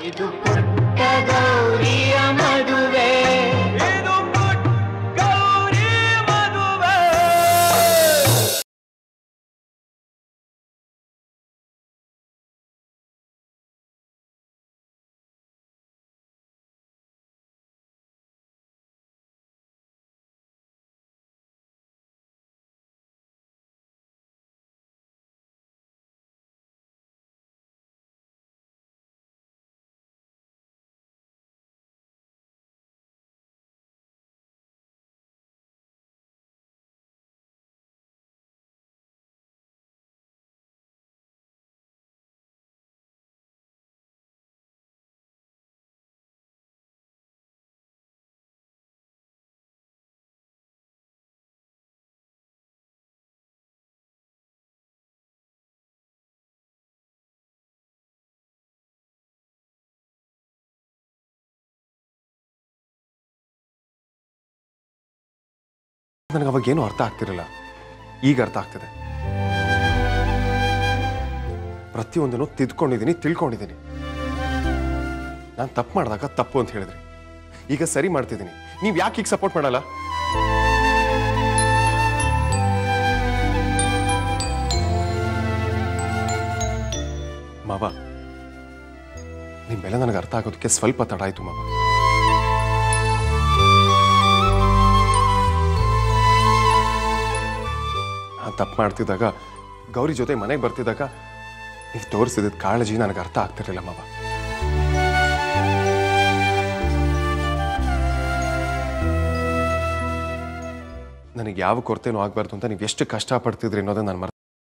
ಇದು ಪುಟ್ಟ ಗೌರಿಯ ಮದುವೆ ಇದು ಪುಟ್ಟ ಗೌರಿ ಮದುವೆ ನನಗೆ ಅವಾಗೇನು ಅರ್ಥ ಆಗ್ತಿರಲಿಲ್ಲ ಈಗ ಅರ್ಥ ಆಗ್ತಿದೆ ಪ್ರತಿಯೊಂದನ್ನು ತಿದ್ಕೊಂಡಿದ್ದೀನಿ ತಿಳ್ಕೊಂಡಿದ್ದೀನಿ ನಾನು ತಪ್ಪು ಮಾಡಿದಾಗ ತಪ್ಪು ಅಂತ ಹೇಳಿದ್ರಿ ಈಗ ಸರಿ ಮಾಡ್ತಿದ್ದೀನಿ ನೀವು ಯಾಕೆ ಈಗ ಸಪೋರ್ಟ್ ಮಾಡಲ್ಲ ಮಾವ ನಿಮ್ಮೆಲ್ಲ ನನಗೆ ಅರ್ಥ ಆಗೋದಕ್ಕೆ ಸ್ವಲ್ಪ ತಡ ಆಯ್ತು ಮಾವ ನಾನು ತಪ್ಪು ಮಾಡ್ತಿದ್ದಾಗ ಗೌರಿ ಜೊತೆ ಮನೆಗೆ ಬರ್ತಿದ್ದಾಗ ನೀವು ತೋರಿಸಿದ ಕಾಳಜಿ ನನಗೆ ಅರ್ಥ ಆಗ್ತಿರ್ಲಿಲ್ಲ ಮಾವ ನನಗೆ ಯಾವ ಕೊರತೆನೂ ಆಗಬಾರ್ದು ಅಂತ ನೀವು ಎಷ್ಟು ಕಷ್ಟಪಡ್ತಿದ್ರಿ ಅನ್ನೋದನ್ನ ನಾನು ಮರ್ತು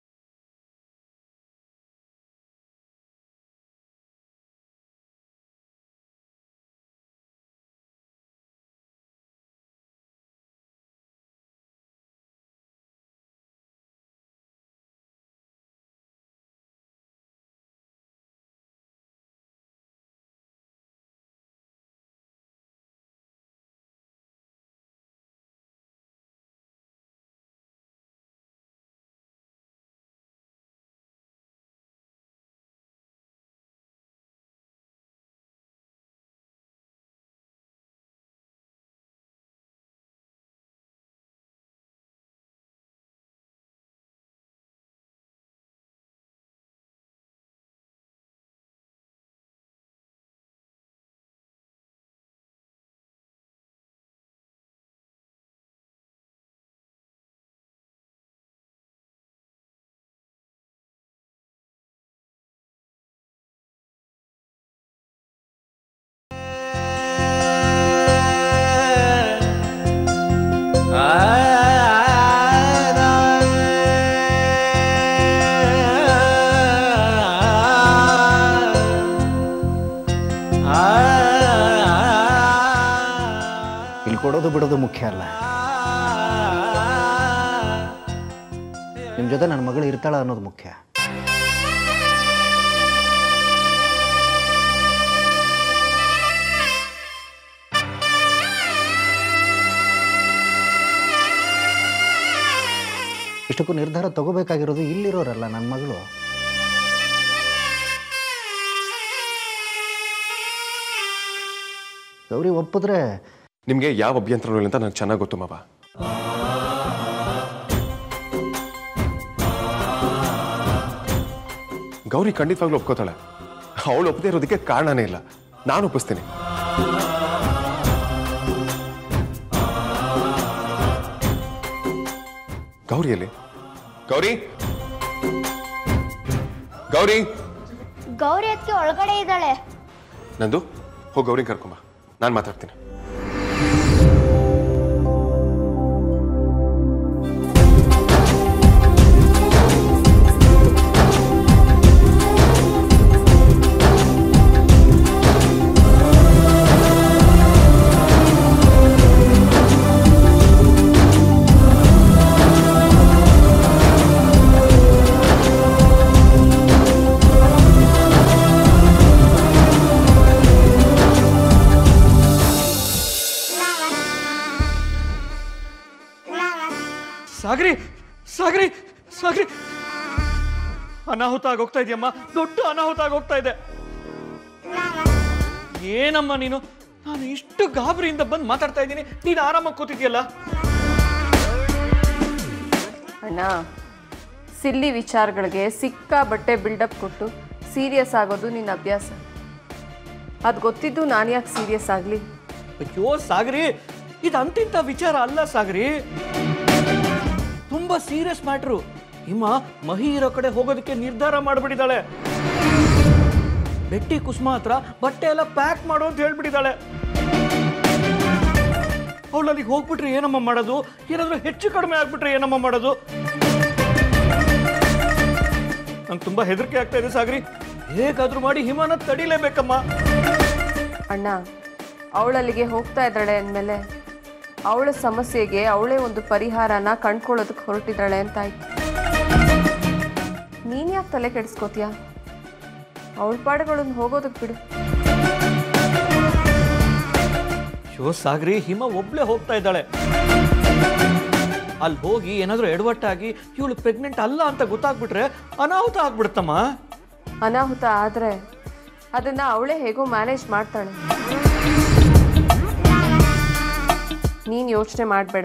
ಇಲ್ಲಿ ಕೊಡೋದು ಬಿಡೋದು ಮುಖ್ಯ ಅಲ್ಲ ನಿಮ್ಮ ಜೊತೆ ನನ್ನ ಮಗಳು ಇರ್ತಾಳ ಅನ್ನೋದು ಮುಖ್ಯ ಇಷ್ಟಕ್ಕೂ ನಿರ್ಧಾರ ತಗೋಬೇಕಾಗಿರೋದು ಇಲ್ಲಿರೋರಲ್ಲ ನನ್ನ ಮಗಳು ಗೌರಿ ಒಪ್ಪಿದ್ರೆ ನಿಮಗೆ ಯಾವ ಅಭ್ಯಂತರನೂ ಇಲ್ಲ ಅಂತ ನನಗೆ ಚೆನ್ನಾಗಿ ಗೊತ್ತು ಮಾವ ಗೌರಿ ಖಂಡಿತವಾಗ್ಲೂ ಒಪ್ಕೋತಾಳೆ ಅವಳು ಒಪ್ಪದೇ ಇರೋದಕ್ಕೆ ಕಾರಣನೇ ಇಲ್ಲ ನಾನು ಒಪ್ಪಿಸ್ತೀನಿ ಗೌರಿಯಲ್ಲಿ ಗೌರಿ ಗೌರಿ ಗೌರಿ ಅದಕ್ಕೆ ಒಳಗಡೆ ಇದ್ದಾಳೆ ನಂದು ಹೋಗಿ ಗೌರಿ ಕರ್ಕೊಂಬ ನಾನು ಮಾತಾಡ್ತೀನಿ ಸಾಗರಿ ಸಾಗರಿ ಸಾಗರಿ ಅನಾಹುತ ಆಗೋಗ್ತಾ ಇದೆಯಮ್ಮ ದೊಡ್ಡ ಅನಾಹುತ ಆಗೋಗ್ತಾ ಇದೆ ಏನಮ್ಮ ನೀನು ನಾನು ಇಷ್ಟು ಗಾಬರಿಯಿಂದ ಬಂದು ಮಾತಾಡ್ತಾ ಇದ್ದೀನಿ ನೀನು ಆರಾಮಾಗಿ ಕೂತಿದ್ಯಲ್ಲ ಅಣ್ಣ ಸಿಲ್ಲಿ ವಿಚಾರಗಳಿಗೆ ಸಿಕ್ಕಾಬಟ್ಟೆ ಬಿಲ್ಡಪ್ ಕೊಟ್ಟು ಸೀರಿಯಸ್ ಆಗೋದು ನಿನ್ನ ಅಭ್ಯಾಸ ಅದು ಗೊತ್ತಿದ್ದು ನಾನು ಯಾಕೆ ಸೀರಿಯಸ್ ಆಗಲಿ ಅಯ್ಯೋ ಸಾಗರಿ ಇದು ಅಂತಿಂತ ವಿಚಾರ ಅಲ್ಲ ಸಾಗರಿ ತುಂಬಾ ಸೀರಿಯಸ್ ಮ್ಯಾಟ್ರು ಹಿಮ ಮಹಿ ಇರೋ ಕಡೆ ಹೋಗೋದಕ್ಕೆ ನಿರ್ಧಾರ ಮಾಡಿಬಿಟ್ಟಿದ್ದಾಳೆ ಬೆಟ್ಟಿ ಕುಸುಮ ಹತ್ರ ಬಟ್ಟೆ ಎಲ್ಲ ಪ್ಯಾಕ್ ಮಾಡು ಅಂತ ಹೇಳ್ಬಿಟ್ಟಿದ್ದಾಳೆ ಅವಳು ಅಲ್ಲಿಗೆ ಹೋಗ್ಬಿಟ್ರೆ ಏನಮ್ಮ ಮಾಡೋದು ಏನಾದ್ರೂ ಹೆಚ್ಚು ಕಡಿಮೆ ಆಗ್ಬಿಟ್ರೆ ಏನಮ್ಮ ಮಾಡೋದು ನಂಗೆ ತುಂಬಾ ಹೆದರಿಕೆ ಆಗ್ತಾ ಇದೆ ಸಾಗರಿ ಹೇಗಾದ್ರೂ ಮಾಡಿ ಹಿಮನ ತಡಿಲೇಬೇಕಮ್ಮ ಅಣ್ಣ ಅವಳಲ್ಲಿಗೆ ಹೋಗ್ತಾ ಇದ್ದಾಳೆ ಅಂದಮೇಲೆ ಅವಳ ಸಮಸ್ಯೆಗೆ ಅವಳೇ ಒಂದು ಪರಿಹಾರನ ಕಂಡ್ಕೊಳ್ಳೋದಕ್ಕೆ ಹೊರಟಿದ್ದಾಳೆ ಅಂತಾಯ್ತು ನೀನು ಯಾಕೆ ತಲೆ ಕೆಡಿಸ್ಕೋತೀಯ ಅವಳ ಪಾಡುಗಳನ್ನು ಹೋಗೋದಕ್ಕೆ ಬಿಡು ಶೋ ಸಾಗರಿ ಹಿಮ ಒಬ್ಳೆ ಹೋಗ್ತಾ ಇದ್ದಾಳೆ ಅಲ್ಲಿ ಹೋಗಿ ಏನಾದ್ರೂ ಎಡವಟ್ಟಾಗಿ ಇವಳು ಪ್ರೆಗ್ನೆಂಟ್ ಅಲ್ಲ ಅಂತ ಗೊತ್ತಾಗ್ಬಿಟ್ರೆ ಅನಾಹುತ ಆಗ್ಬಿಡುತ್ತಮ್ಮ ಅನಾಹುತ ಆದರೆ ಅದನ್ನು ಅವಳೇ ಹೇಗೋ ಮ್ಯಾನೇಜ್ ಮಾಡ್ತಾಳೆ ನೀನು ಯೋಚನೆ ಮಾಡಬೇಡ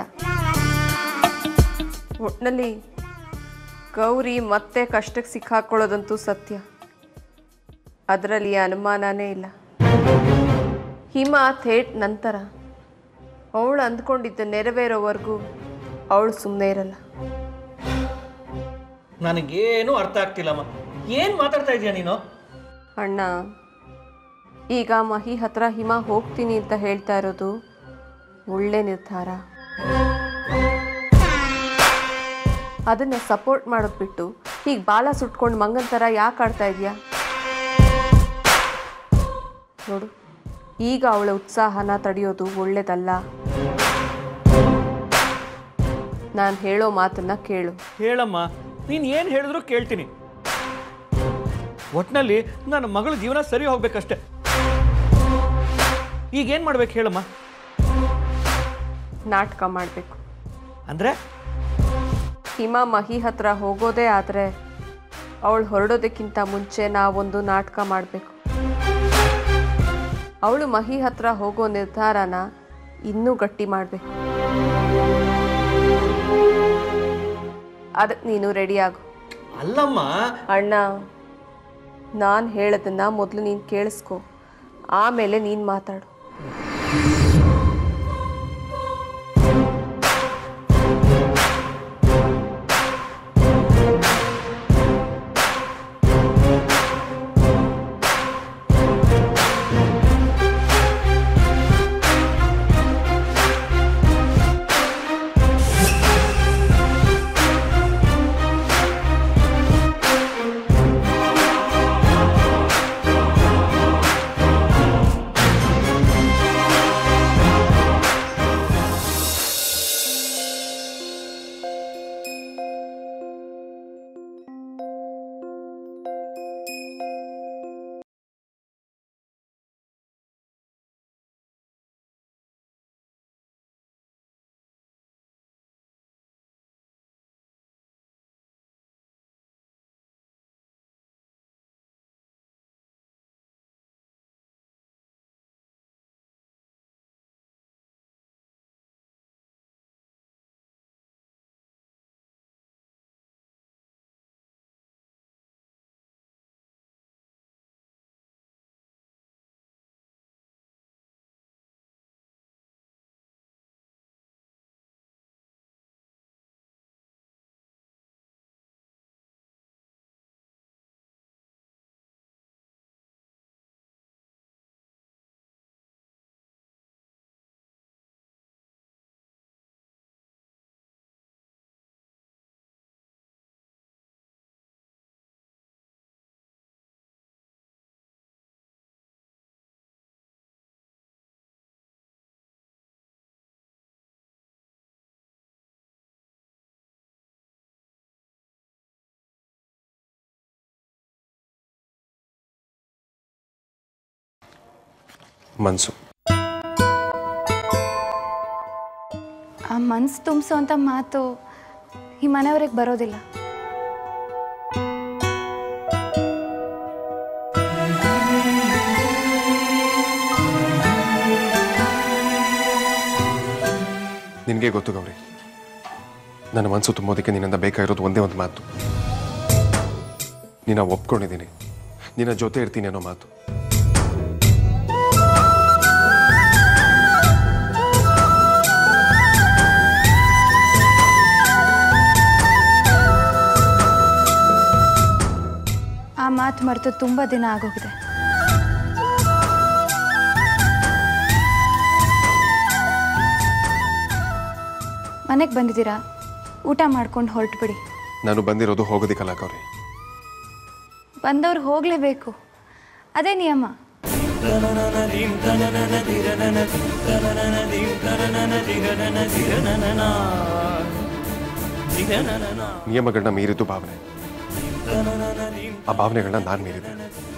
ಒಟ್ಟಿನಲ್ಲಿ ಗೌರಿ ಮತ್ತೆ ಕಷ್ಟಕ್ಕೆ ಸಿಕ್ಕಾಕೊಳ್ಳೋದಂತೂ ಸತ್ಯ ಅದರಲ್ಲಿ ಅನುಮಾನನೇ ಇಲ್ಲ ಹಿಮ ಥೇಟ್ ನಂತರ ಅವಳು ಅಂದ್ಕೊಂಡಿದ್ದ ನೆರವೇರೋವರೆಗೂ ಅವಳು ಸುಮ್ಮನೆ ಇರಲ್ಲ ನನಗೇನು ಅರ್ಥ ಆಗ್ತಿಲ್ಲಮ್ಮ ಏನ್ ಮಾತಾಡ್ತಾ ಇದೀಯ ನೀನು ಅಣ್ಣ ಈಗ ಮಹಿ ಹತ್ರ ಹಿಮ ಹೋಗ್ತೀನಿ ಅಂತ ಹೇಳ್ತಾ ಇರೋದು ಒಳ್ಳೆ ನಿರ್ಧಾರ ಅದನ್ನ ಸಪೋರ್ಟ್ ಮಾಡೋದು ಬಿಟ್ಟು ಹೀಗೆ ಬಾಲ ಸುಟ್ಕೊಂಡು ಮಂಗನ್ ಥರ ಯಾಕೆ ಆಡ್ತಾ ಇದೆಯಾ ನೋಡು ಈಗ ಅವಳ ಉತ್ಸಾಹನ ತಡೆಯೋದು ಒಳ್ಳೇದಲ್ಲ ನಾನು ಹೇಳೋ ಮಾತನ್ನ ಕೇಳು ಹೇಳಮ್ಮ ನೀನ್ ಏನ್ ಹೇಳಿದ್ರು ಕೇಳ್ತೀನಿ ಒಟ್ನಲ್ಲಿ ನನ್ನ ಮಗಳ ಜೀವನ ಸರಿ ಹೋಗ್ಬೇಕಷ್ಟೆ ಈಗ ಏನ್ ಮಾಡ್ಬೇಕು ಹೇಳಮ್ಮ ನಾಟಕ ಮಾಡಬೇಕು ಅಂದ್ರೆ ಹಿಮ ಮಹಿ ಹತ್ರ ಹೋಗೋದೇ ಆದರೆ ಅವಳು ಹೊರಡೋದಕ್ಕಿಂತ ಮುಂಚೆ ನಾವೊಂದು ನಾಟಕ ಮಾಡಬೇಕು ಅವಳು ಮಹಿ ಹತ್ರ ಹೋಗೋ ನಿರ್ಧಾರನ ಇನ್ನೂ ಗಟ್ಟಿ ಮಾಡಬೇಕು ಅದಕ್ಕೆ ನೀನು ರೆಡಿ ಆಗು ಅಲ್ಲಮ್ಮ ಅಣ್ಣ ನಾನು ಹೇಳೋದನ್ನ ಮೊದಲು ನೀನು ಕೇಳಿಸ್ಕೊ ಆಮೇಲೆ ನೀನು ಮಾತಾಡು ಮನ್ಸು ಆ ಮನ್ಸು ತುಂಬಿಸೋ ಅಂಥ ಮಾತು ಈ ಮನೆಯವ್ರಿಗೆ ಬರೋದಿಲ್ಲ ನಿನಗೆ ಗೊತ್ತು ಗೌರಿ ನನ್ನ ಮನಸ್ಸು ತುಂಬೋದಕ್ಕೆ ನಿನ್ನಿಂದ ಬೇಕಾಗಿರೋದು ಒಂದೇ ಒಂದು ಮಾತು ನಿನ್ನ ಒಪ್ಕೊಂಡಿದ್ದೀನಿ ನಿನ್ನ ಜೊತೆ ಇರ್ತೀನಿ ಅನ್ನೋ ಮಾತು ಆ ಮಾತು ಮರೆತು ತುಂಬ ದಿನ ಆಗೋಗಿದೆ ಮನೆಗೆ ಬಂದಿದ್ದೀರಾ ಊಟ ಮಾಡ್ಕೊಂಡು ಹೊರಟುಬಿಡಿ ನಾನು ಬಂದಿರೋದು ಹೋಗೋದಿಕ್ಕಲ್ಲ ಗೌರಿ ಬಂದವ್ರು ಹೋಗಲೇಬೇಕು ಅದೇ ನಿಯಮ ನಿಯಮಗಳನ್ನ ಮೀರಿದ್ದು ಭಾವನೆ ಆ ಭಾವನೆಗಳನ್ನ ನಾನು ಮೀರಿದೆ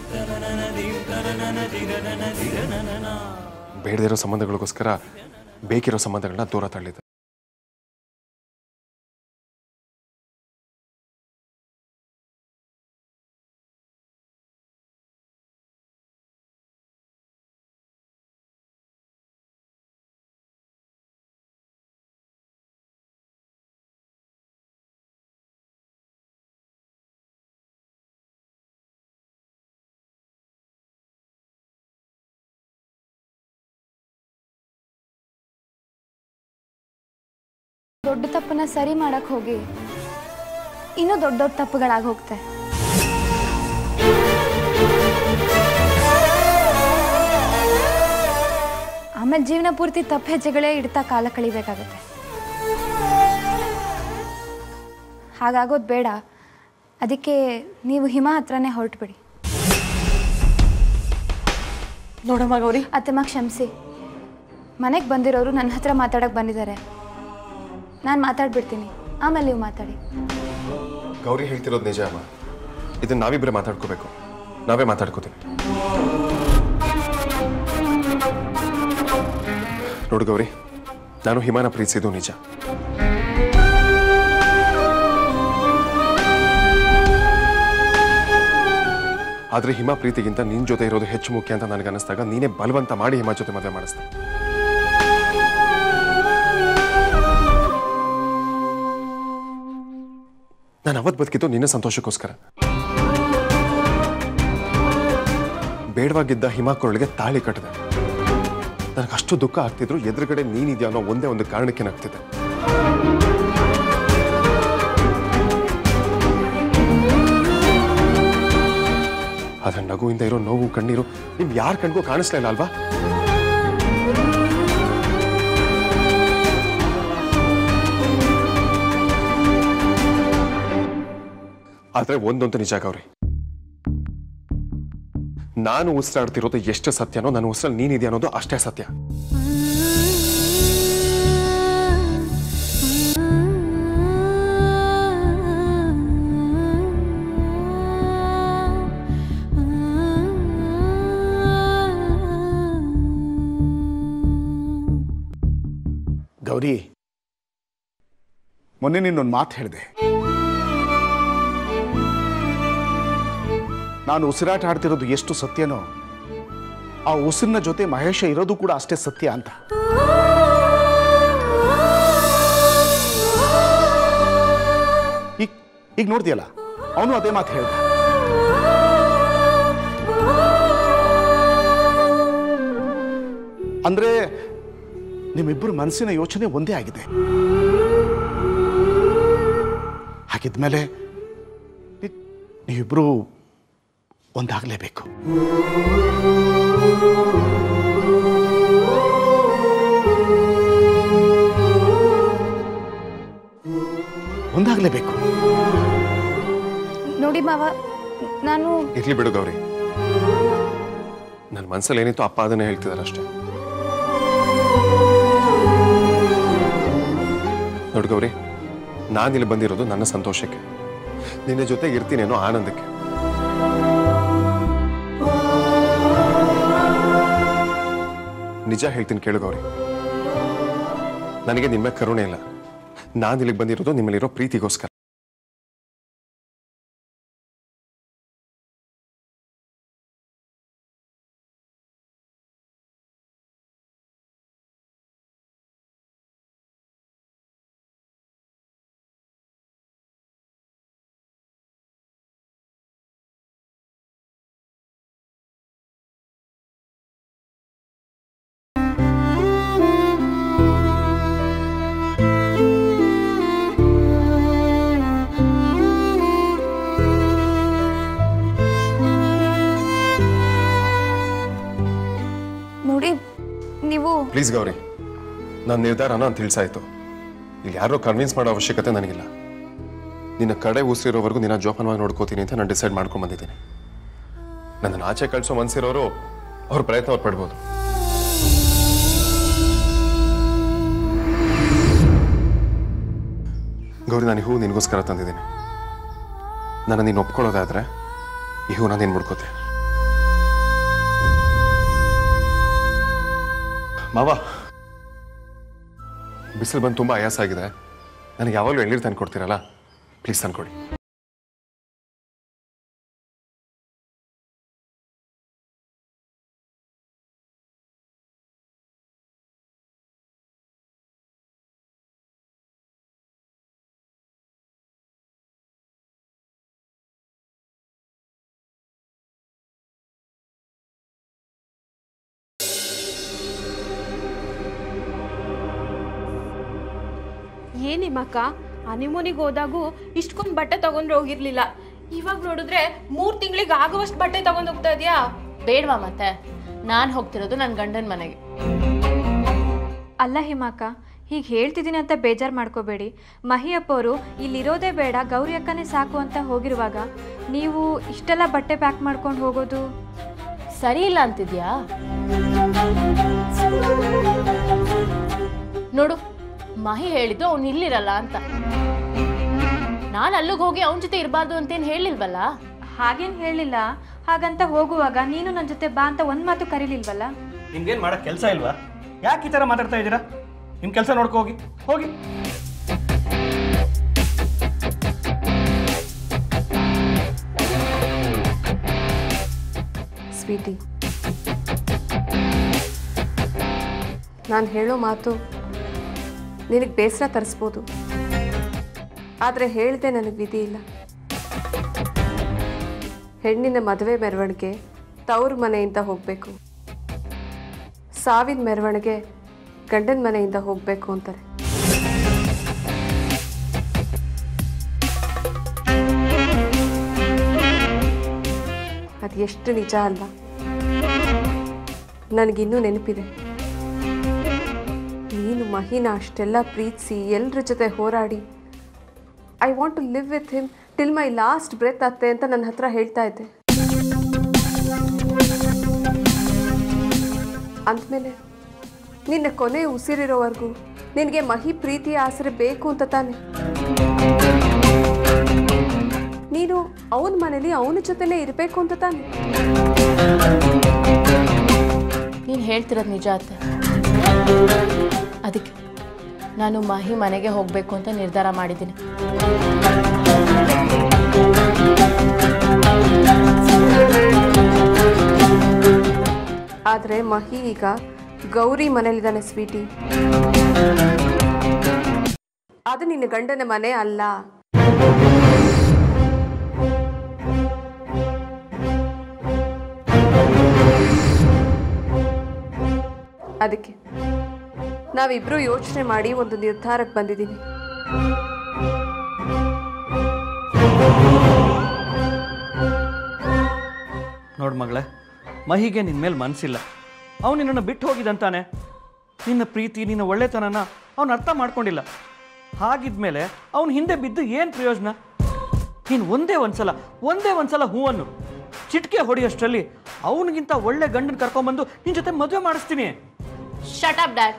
ಬೇಡದಿರೋ ಸಂಬಂಧಗಳಿಗೋಸ್ಕರ ಬೇಕಿರೋ ಸಂಬಂಧಗಳನ್ನ ದೂರ ತಳ್ಳಿದೆ ದೊಡ್ಡ ತಪ್ಪನ್ನ ಸರಿ ಮಾಡಕ್ಕೆ ಹೋಗಿ ಇನ್ನೂ ದೊಡ್ಡ ದೊಡ್ಡ ತಪ್ಪುಗಳಾಗಿ ಹೋಗ್ತೆ ಆಮೇಲೆ ಜೀವನ ಪೂರ್ತಿ ತಪ್ಪು ಹೆಜ್ಜೆಗಳೇ ಇಡ್ತಾ ಕಾಲ ಕಳಿಬೇಕಾಗತ್ತೆ ಹಾಗಾಗೋದು ಬೇಡ ಅದಕ್ಕೆ ನೀವು ಹಿಮ ಹತ್ರನೇ ಹೊರಟುಬಿಡಿ ನೋಡಮ್ಮ ಗೌರಿ ಅತ್ತಮ್ಮ ಕ್ಷಮಿಸಿ ಮನೆಗೆ ಬಂದಿರೋರು ನನ್ನ ಹತ್ರ ಮಾತಾಡೋಕ್ಕೆ ಬಂದಿದ್ದಾರೆ ನಾನು ಮಾತಾಡ್ಬಿಡ್ತೀನಿ ಆಮೇಲೆ ನೀವು ಮಾತಾಡಿ ಗೌರಿ ಹೇಳ್ತಿರೋದು ನಿಜ ಅಮ್ಮ ಇದನ್ನ ನಾವಿಬ್ಬರೇ ಮಾತಾಡ್ಕೋಬೇಕು ನಾವೇ ಮಾತಾಡ್ಕೋತೀವಿ ನೋಡು ಗೌರಿ ನಾನು ಹಿಮಾನ ಪ್ರೀತಿಸಿದ್ದು ನಿಜ ಆದ್ರೆ ಹಿಮ ಪ್ರೀತಿಗಿಂತ ನಿನ್ ಜೊತೆ ಇರೋದು ಹೆಚ್ಚು ಮುಖ್ಯ ಅಂತ ನನಗೆ ಅನಿಸ್ದಾಗ ನೀನೇ ಬಲವಂತ ಮಾಡಿ ಹಿಮ ಜೊತೆ ಮದುವೆ ಮಾಡಿಸ್ದೆ ನಾನು ಅವತ್ತು ಬದುಕಿದ್ದು ನಿನ್ನ ಸಂತೋಷಕ್ಕೋಸ್ಕರ ಬೇಡವಾಗಿದ್ದ ಹಿಮ ಕೊರಳಿಗೆ ತಾಳಿ ಕಟ್ಟಿದೆ ನನಗೆ ಅಷ್ಟು ದುಃಖ ಆಗ್ತಿದ್ರು ಎದುರುಗಡೆ ನೀನಿದ್ಯಾ ಅನ್ನೋ ಒಂದೇ ಒಂದು ಕಾರಣಕ್ಕೆ ನಗ್ತಿದ್ದೆ ಆದ್ರೆ ನಗುವಿಂದ ಇರೋ ನೋವು ಕಣ್ಣೀರು ನಿಮ್ ಯಾರ ಕಣ್ಗೂ ಕಾಣಿಸ್ತಾ ಇಲ್ಲ ಅಲ್ವಾ ಆದ್ರೆ ಒಂದೊಂದು ನಿಜ ಗೌರಿ ನಾನು ಉಸಿರಾಡ್ತಿರೋದು ಎಷ್ಟು ಸತ್ಯನೋ ನನ್ನ ಉಸಿರಲ್ಲಿ ನೀನಿದೆಯಾ ಅನ್ನೋದು ಅಷ್ಟೇ ಸತ್ಯ ಗೌರಿ ಮೊನ್ನೆ ನಿನ್ನೊಂದು ಮಾತು ಹೇಳಿದೆ ನಾನು ಉಸಿರಾಟ ಆಡ್ತಿರೋದು ಎಷ್ಟು ಸತ್ಯನೋ ಆ ಉಸಿರಿನ ಜೊತೆ ಮಹೇಶ ಇರೋದು ಕೂಡ ಅಷ್ಟೇ ಸತ್ಯ ಅಂತ ಈಗ ಈಗ ನೋಡ್ತೀಯಲ್ಲ ಅವನು ಅದೇ ಮಾತು ಹೇಳ್ದ ಅಂದ್ರೆ ನಿಮ್ಮಿಬ್ಬರು ಮನಸ್ಸಿನ ಯೋಚನೆ ಒಂದೇ ಆಗಿದೆ ಹಾಗಿದ್ಮೇಲೆ ನಿ- ನೀವಿಬ್ರು ಒಂದಾಗಲೇಬೇಕು ಒಂದಾಗಲೇಬೇಕು ನೋಡಿ ಮಾವ ನಾನು ಇರ್ಲಿ ಬಿಡು ಗೌರಿ ನನ್ನ ಮನಸ್ಸಲ್ಲಿ ಏನಿತ್ತು ಅಪ್ಪ ಅದನ್ನೇ ಹೇಳ್ತಿದ್ದಾರೆ ಅಷ್ಟೇ ನೋಡು ಗೌರಿ ನಾನಿಲ್ಲಿ ಬಂದಿರೋದು ನನ್ನ ಸಂತೋಷಕ್ಕೆ ನಿನ್ನ ಜೊತೆ ಇರ್ತೀನಿ ಅನ್ನೋ ಆನಂದಕ್ಕೆ ನಿಜ ಹೇಳ್ತೀನಿ ಕೇಳು ಗೌರಿ ನನಗೆ ನಿಮ್ಮ ಕರುಣೆ ಇಲ್ಲ ನಾನು ಇಲ್ಲಿಗೆ ಬಂದಿರೋದು ನಿಮ್ಮಲ್ಲಿರೋ ಪ್ರೀತಿಗೋಸ್ಕರ ಗೌರಿ ನೀವು ಪ್ಲೀಸ್ ಗೌರಿ ನನ್ನ ನಿರ್ಧಾರನ ನಾನು ತಿಳಿಸಾಯ್ತು ಇಲ್ಲಿ ಯಾರೋ ಕನ್ವಿನ್ಸ್ ಮಾಡೋ ಅವಶ್ಯಕತೆ ನನಗಿಲ್ಲ ನಿನ್ನ ಕಡೆ ಉಸಿರೋವರೆಗೂ ನಿನ್ನ ಜೋಪಾನವಾಗಿ ನೋಡ್ಕೋತೀನಿ ಅಂತ ನಾನು ಡಿಸೈಡ್ ಮಾಡ್ಕೊಂಡು ಬಂದಿದ್ದೀನಿ ನನ್ನನ್ನು ಆಚೆ ಕಳಿಸೋ ಮನ್ಸಿರೋರು ಅವ್ರ ಪ್ರಯತ್ನ ಅವ್ರು ಪಡ್ಬೋದು ಗೌರಿ ನಾನು ಈ ಹೂ ನಿನಗೋಸ್ಕರ ತಂದಿದ್ದೀನಿ ನನ್ನ ನೀನು ಒಪ್ಕೊಳ್ಳೋದಾದ್ರೆ ಈ ಹೂನ ನೀನು ಮುಡ್ಕೋತೆ ಮಾವ ಬಿಸಿಲು ಬಂದು ತುಂಬ ಆಯಾಸ ಆಗಿದೆ ನನಗೆ ಯಾವಾಗಲೂ ಎಳ್ನೀರು ತಂದು ಕೊಡ್ತೀರಲ್ಲ ಪ್ಲೀಸ್ ತಂದ್ಕೊಡಿ ಏನಿಮ್ಮಕ್ಕ ಹನಿಮೂನಿಗೆ ಹೋದಾಗೂ ಇಷ್ಟೊಂದು ಬಟ್ಟೆ ತಗೊಂಡ್ರೆ ಹೋಗಿರ್ಲಿಲ್ಲ ಇವಾಗ ನೋಡಿದ್ರೆ ಮೂರು ತಿಂಗಳಿಗೆ ಆಗುವಷ್ಟು ಬಟ್ಟೆ ತಗೊಂಡ್ ಹೋಗ್ತಾ ಇದೆಯಾ ಬೇಡವಾ ಮತ್ತೆ ನಾನು ಹೋಗ್ತಿರೋದು ನನ್ನ ಗಂಡನ ಮನೆಗೆ ಅಲ್ಲ ಹಿಮಾಕ ಹೀಗೆ ಹೇಳ್ತಿದ್ದೀನಿ ಅಂತ ಬೇಜಾರು ಮಾಡ್ಕೋಬೇಡಿ ಮಹಿಯಪ್ಪ ಅವರು ಇಲ್ಲಿರೋದೇ ಬೇಡ ಗೌರಿ ಅಕ್ಕನೇ ಸಾಕು ಅಂತ ಹೋಗಿರುವಾಗ ನೀವು ಇಷ್ಟೆಲ್ಲ ಬಟ್ಟೆ ಪ್ಯಾಕ್ ಮಾಡ್ಕೊಂಡು ಹೋಗೋದು ಸರಿ ಇಲ್ಲ ಅಂತಿದ್ಯಾ ನೋಡು ಮಹಿ ಹೇಳಿದ್ದು ಅವ್ನು ಇಲ್ಲಿರಲ್ಲ ಅಂತ ನಾನು ಅಲ್ಲಿಗೆ ಹೋಗಿ ಅವನ ಜೊತೆ ಇರಬಾರ್ದು ಅಂತೇನು ಹೇಳಿಲ್ವಲ್ಲ ಹಾಗೇನು ಹೇಳಿಲ್ಲ ಹಾಗಂತ ಹೋಗುವಾಗ ನೀನು ನನ್ನ ಜೊತೆ ಬಾ ಅಂತ ಒಂದು ಮಾತು ಕರೀಲಿಲ್ವಲ್ಲ ನಿಮ್ಗೇನು ಮಾಡೋಕ್ಕೆ ಕೆಲಸ ಇಲ್ವಾ ಯಾಕೆ ಈ ಥರ ಮಾತಾಡ್ತಾ ಇದ್ದೀರಾ ನಿಮ್ಮ ಕೆಲಸ ನೋಡ್ಕೊ ಹೋಗಿ ಹೋಗಿ ಸ್ವೀಟಿ ನಾನು ಹೇಳೋ ಮಾತು ನಿನಗೆ ಬೇಸರ ತರಿಸ್ಬೋದು ಆದರೆ ಹೇಳ್ದೆ ನನಗೆ ವಿಧಿ ಇಲ್ಲ ಹೆಣ್ಣಿನ ಮದುವೆ ಮೆರವಣಿಗೆ ತವ್ರ ಮನೆಯಿಂದ ಹೋಗಬೇಕು ಸಾವಿನ ಮೆರವಣಿಗೆ ಗಂಡನ ಮನೆಯಿಂದ ಹೋಗಬೇಕು ಅಂತಾರೆ ಅದು ಎಷ್ಟು ನಿಜ ಅಲ್ಲ ನನಗಿನ್ನೂ ನೆನಪಿದೆ ನೀನು ಮಹಿನ ಅಷ್ಟೆಲ್ಲ ಪ್ರೀತಿಸಿ ಎಲ್ಲರ ಜೊತೆ ಹೋರಾಡಿ I want to live with him till my last breath ಅತ್ತೆ ಅಂತ ನನ್ನ ಹತ್ರ ಹೇಳ್ತಾ ಇದ್ದೆ ಅಂದಮೇಲೆ ನಿನ್ನ ಕೊನೆ ಉಸಿರಿರೋವರೆಗೂ ನಿನಗೆ ಮಹಿ ಪ್ರೀತಿಯ ಆಸರೆ ಬೇಕು ಅಂತ ತಾನೆ ನೀನು ಅವನ ಮನೇಲಿ ಅವನ ಜೊತೆನೇ ಇರಬೇಕು ಅಂತ ತಾನೆ ನೀನು ಹೇಳ್ತಿರೋದು ನಿಜ ಅತ್ತೆ ಅದಕ್ಕೆ ನಾನು ಮಹಿ ಮನೆಗೆ ಹೋಗಬೇಕು ಅಂತ ನಿರ್ಧಾರ ಮಾಡಿದ್ದೀನಿ ಆದರೆ ಮಹಿ ಈಗ ಗೌರಿ ಮನೇಲಿದ್ದಾನೆ ಸ್ವೀಟಿ ಅದು ನಿನ್ನ ಗಂಡನ ಮನೆ ಅಲ್ಲ ಅದಕ್ಕೆ ನಾವಿಬ್ರು ಯೋಚನೆ ಮಾಡಿ ಒಂದು ನಿರ್ಧಾರಕ್ಕೆ ಬಂದಿದ್ದೀವಿ ನೋಡು ಮಗಳೇ ಮಹಿಗೆ ನಿನ್ನ ಮೇಲೆ ಮನಸ್ಸಿಲ್ಲ ಅವನು ನಿನ್ನನ್ನು ಬಿಟ್ಟು ಹೋಗಿದಂತಾನೆ ನಿನ್ನ ಪ್ರೀತಿ ನಿನ್ನ ಒಳ್ಳೆತನನ ಅವನು ಅರ್ಥ ಮಾಡ್ಕೊಂಡಿಲ್ಲ ಹಾಗಿದ್ಮೇಲೆ ಅವನು ಹಿಂದೆ ಬಿದ್ದು ಏನು ಪ್ರಯೋಜನ ನೀನು ಒಂದೇ ಒಂದ್ಸಲ ಒಂದೇ ಒಂದ್ಸಲ ಹೂವನ್ನು ಚಿಟಿಕೆ ಹೊಡೆಯೋಷ್ಟರಲ್ಲಿ ಅವನಿಗಿಂತ ಒಳ್ಳೆ ಗಂಡನ ಕರ್ಕೊಂಬಂದು ನಿನ್ನ ಜೊತೆ ಮದುವೆ ಮಾಡಿಸ್ತೀನಿ ಶಟ್ ಅಪ್ ಡ್ಯಾಡ್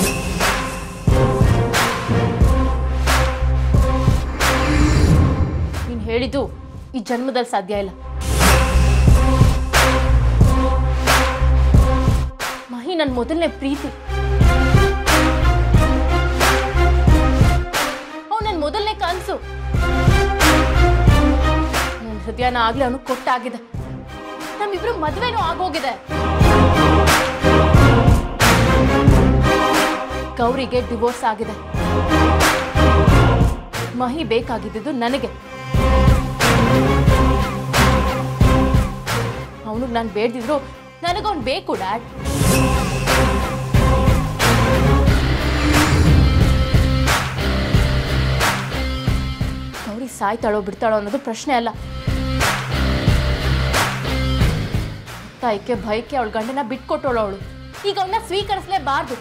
ನೀನು ಹೇಳಿದ್ದು ಈ ಜನ್ಮದಲ್ಲಿ ಸಾಧ್ಯ ಇಲ್ಲ ಮಹಿ ನನ್ನ ಮೊದಲನೇ ಪ್ರೀತಿ ಅವ್ ನನ್ನ ಮೊದಲನೇ ಕನಸು ನನ್ನ ಹೃದಯನ ಆಗ್ಲೇ ಅವನು ಕೊಟ್ಟಾಗಿದೆ ನಮ್ಮಿಬ್ರು ಮದುವೆನೂ ಆಗೋಗಿದೆ ಗೌರಿಗೆ ಡಿವೋರ್ಸ್ ಆಗಿದೆ ಮಹಿ ಬೇಕಾಗಿದ್ದು ನನಗೆ ಅವನಿಗೆ ನಾನು ಬೇಡ್ದಿದ್ರು ನನಗವನು ಬೇಕು ಡ್ಯಾಡ್ ಗೌರಿ ಸಾಯ್ತಾಳೋ ಬಿಡ್ತಾಳೋ ಅನ್ನೋದು ಪ್ರಶ್ನೆ ಅಲ್ಲ ತಾಯಿಕೆ ಭಯಕ್ಕೆ ಅವಳ ಗಂಡನ ಬಿಟ್ಕೊಟ್ಟೋಳು ಅವಳು ಈಗ ಅವನ್ನ ಸ್ವೀಕರಿಸಲೇಬಾರ್ದು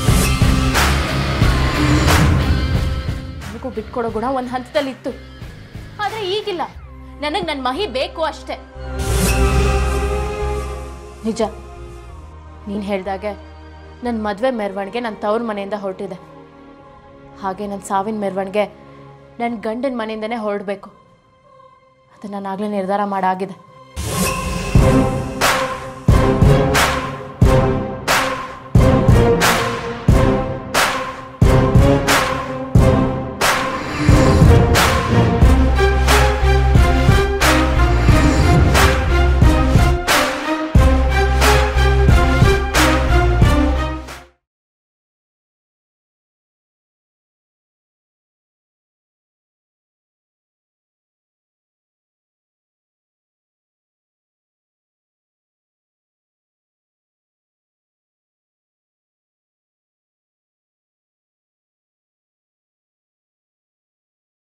ನನಗೂ ಬಿಟ್ಕೊಡೋ ಗುಣ ಒಂದು ಹಂತದಲ್ಲಿ ಇತ್ತು ಆದರೆ ಈಗಿಲ್ಲ ನನಗೆ ನನ್ನ ಮಹಿ ಬೇಕು ಅಷ್ಟೇ ನಿಜ ನೀನು ಹೇಳ್ದಾಗೆ ನನ್ನ ಮದುವೆ ಮೆರವಣಿಗೆ ನನ್ನ ತವ್ರ ಮನೆಯಿಂದ ಹೊರಟಿದೆ ಹಾಗೆ ನನ್ನ ಸಾವಿನ ಮೆರವಣಿಗೆ ನನ್ನ ಗಂಡನ ಮನೆಯಿಂದನೇ ಹೊರಡಬೇಕು ಅದನ್ನು ನಾನು ಆಗಲೇ ನಿರ್ಧಾರ ಮಾಡಾಗಿದೆ